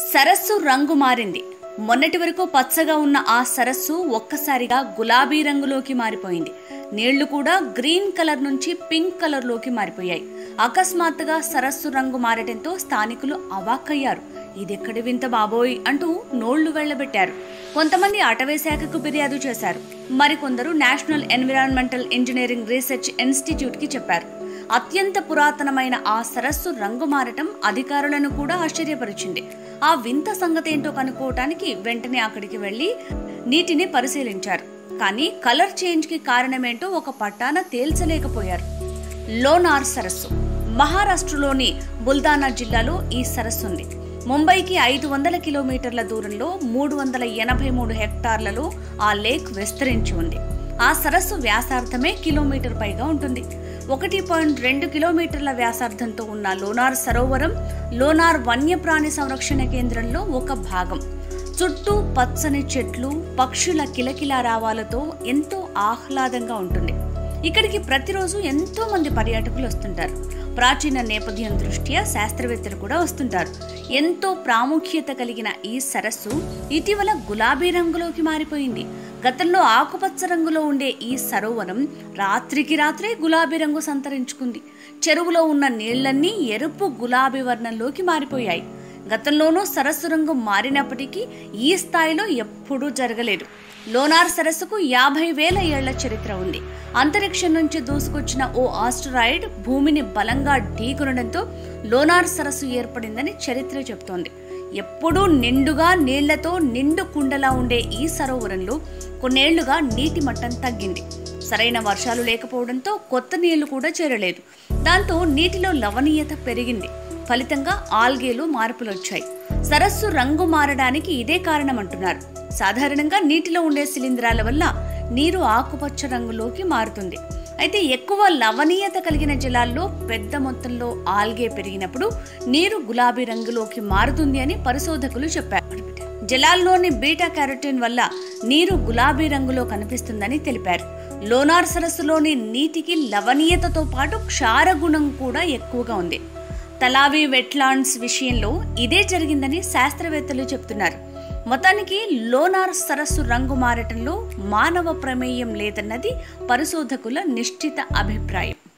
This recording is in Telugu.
సరస్సు రంగు మారింది మొన్నటి వరకు పచ్చగా ఉన్న ఆ సరస్సు ఒక్కసారిగా గులాబీ రంగులోకి మారిపోయింది నీళ్లు కూడా గ్రీన్ కలర్ నుంచి పింక్ కలర్ లోకి మారిపోయాయి అకస్మాత్తుగా సరస్సు రంగు మారటంతో స్థానికులు అవాక్కయ్యారు ఇదెక్కడి వింత బాబోయ్ అంటూ నోళ్లు వెళ్లబెట్టారు కొంతమంది అటవీ శాఖకు ఫిర్యాదు చేశారు మరికొందరు national environmental engineering research institute కి చెప్పారు అత్యంత పురాతనమైన ఆ సరస్సు రంగు మారటం అధికారులను కూడా ఆశ్చర్యపరిచింది ఆ వింత సంగతేంటో కనుక్కోవటానికి వెంటనే అక్కడికి వెళ్లి నీటిని పరిశీలించారు కానీ కలర్ చేంజ్ కి కారణమేంటో ఒక పట్టాన తేల్చలేకపోయారు లోనార్ సరస్సు మహారాష్ట్రలోని బుల్దానా జిల్లాలో ఈ సరస్సు ఉంది ముంబైకి ఐదు వందల కిలోమీటర్ల దూరంలో మూడు వందల ఎనభై మూడు హెక్టార్లలో ఆ లేక్ విస్తరించి ఉంది ఆ సరస్సు వ్యాసార్థమే కిలోమీటర్ పైగా ఉంటుంది ఒకటి పాయింట్ రెండు కిలోమీటర్ల వ్యాసార్థంతో ఉన్న లోనార్ సరోవరం లోనార్ వన్యప్రాణి సంరక్షణ కేంద్రంలో ఒక భాగం చుట్టూ పచ్చని చెట్లు పక్షుల కిలకిల రావాలతో ఎంతో ఆహ్లాదంగా ఉంటుంది ఇక్కడికి ప్రతిరోజు ఎంతో మంది పర్యాటకులు వస్తుంటారు ప్రాచీన నేపథ్యం దృష్ట్యా శాస్త్రవేత్తలు కూడా వస్తుంటారు ఎంతో ప్రాముఖ్యత కలిగిన ఈ సరస్సు ఇటీవల గులాబీ రంగులోకి మారిపోయింది గతంలో ఆకుపచ్చ రంగులో ఉండే ఈ సరోవరం రాత్రికి రాత్రే గులాబీ రంగు సంతరించుకుంది చెరువులో ఉన్న నీళ్లన్నీ ఎరుపు గులాబీ వర్ణంలోకి మారిపోయాయి గతంలోనూ సరస్సు రంగు మారినప్పటికీ ఈ స్థాయిలో ఎప్పుడూ జరగలేదు లోనార్ సరస్సుకు యాభై వేల ఏళ్ల చరిత్ర ఉంది అంతరిక్షం నుంచి దూసుకొచ్చిన ఓ ఆస్ట్రాయిడ్ భూమిని బలంగా ఢీకొనడంతో లోనార్ సరస్సు ఏర్పడిందని చరిత్ర చెబుతోంది ఎప్పుడూ నిండుగా నీళ్లతో నిండు కుండలా ఉండే ఈ సరోవరంలో కొన్నేళ్లుగా నీటి మట్టం తగ్గింది సరైన వర్షాలు లేకపోవడంతో కొత్త నీళ్లు కూడా చేరలేదు దాంతో నీటిలో లవణీయత పెరిగింది ఫలితంగా ఆల్గేలు మార్పులు వచ్చాయి సరస్సు రంగు మారడానికి ఇదే కారణమంటున్నారు సాధారణంగా నీటిలో ఉండే శిలీంధ్రాల వల్ల నీరు ఆకుపచ్చ రంగులోకి మారుతుంది అయితే ఎక్కువ లవణీయత కలిగిన జలాల్లో పెద్ద మొత్తంలో ఆల్గే పెరిగినప్పుడు నీరు గులాబీ రంగులోకి మారుతుంది అని పరిశోధకులు చెప్పారు జలాల్లోని బీటా క్యారోటిన్ వల్ల నీరు గులాబీ రంగులో కనిపిస్తుందని తెలిపారు లోనార్ సరస్సులోని నీటికి లవణీయతతో పాటు క్షారగుణం కూడా ఎక్కువగా ఉంది తలావి వెట్లాండ్స్ విషయంలో ఇదే జరిగిందని శాస్త్రవేత్తలు చెప్తున్నారు మొత్తానికి లోనార్ సరస్సు రంగు మారటంలో మానవ ప్రమేయం లేదన్నది పరిశోధకుల నిశ్చిత అభిప్రాయం